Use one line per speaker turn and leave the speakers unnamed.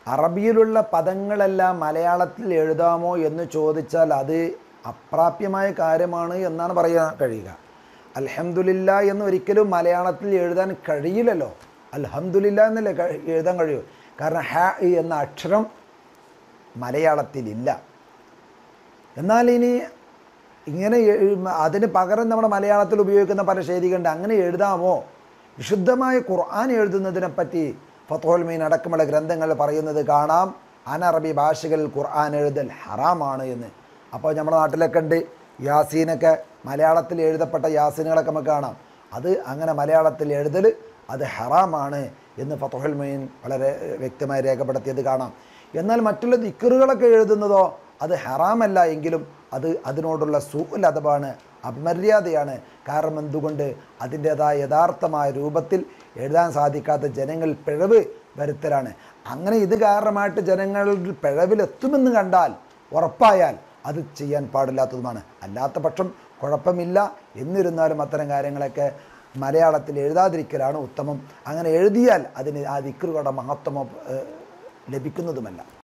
അറബിയിലുള്ള പദങ്ങളെല്ലാം മലയാളത്തിൽ എഴുതാമോ എന്ന് ചോദിച്ചാൽ അത് അപ്രാപ്യമായ കാര്യമാണ് എന്നാണ് പറയാൻ കഴിയുക അൽഹംദുലില്ല എന്ന് ഒരിക്കലും മലയാളത്തിൽ എഴുതാൻ കഴിയില്ലല്ലോ അൽഹംദുലില്ല എന്നല്ലേ കഴി- എഴുതാൻ കഴിയൂ കാരണം ഹ എന്ന അക്ഷരം മലയാളത്തിലില്ല എന്നാൽ ഇനി ഇങ്ങനെ എഴു- അതിന് പകരം നമ്മുടെ മലയാളത്തിൽ ഉപയോഗിക്കുന്ന പല ശൈലികളുണ്ട് അങ്ങനെ എഴുതാമോ വിശുദ്ധമായ ഖുർആൻ എഴുതുന്നതിനെ പറ്റി ഫത്തോൽ മീൻ അടക്കമുള്ള ഗ്രന്ഥങ്ങൾ പറയുന്നത് കാണാം അനറബി ഭാഷകളിൽ ഖുർആൻ എഴുതൽ ഹറാമാണ് എന്ന് അപ്പോൾ നമ്മുടെ നാട്ടിലൊക്കെ ഉണ്ട് യാസീനൊക്കെ മലയാളത്തിൽ എഴുതപ്പെട്ട യാസീനുകളൊക്കെ നമുക്ക് കാണാം അത് അങ്ങനെ മലയാളത്തിൽ എഴുതൽ അത് ഹറാമാണ് എന്ന് ഫത്തോഹുൽ മീൻ വളരെ വ്യക്തമായി രേഖപ്പെടുത്തിയത് കാണാം എന്നാൽ മറ്റുള്ള ദിക്കറുകളൊക്കെ എഴുതുന്നതോ അത് ഹറാമല്ല എങ്കിലും അത് അതിനോടുള്ള സൂൽ അഥവാണ് അപമര്യാദയാണ് കാരണം എന്തുകൊണ്ട് അതിൻ്റെതായ യഥാർത്ഥമായ രൂപത്തിൽ എഴുതാൻ സാധിക്കാത്ത ജനങ്ങൾ പിഴവ് വരുത്തലാണ് അങ്ങനെ ഇത് കാരണമായിട്ട് ജനങ്ങൾ പിഴവിലെത്തുമെന്ന് കണ്ടാൽ ഉറപ്പായാൽ അത് ചെയ്യാൻ പാടില്ലാത്തതുമാണ് അല്ലാത്ത പക്ഷം കുഴപ്പമില്ല എന്നിരുന്നാലും അത്തരം കാര്യങ്ങളൊക്കെ മലയാളത്തിൽ എഴുതാതിരിക്കലാണ് ഉത്തമം അങ്ങനെ എഴുതിയാൽ അതിന് ആ ദിക്കറുകളുടെ മഹത്വമോ ഏഹ്, ലഭിക്കുന്നതുമല്ല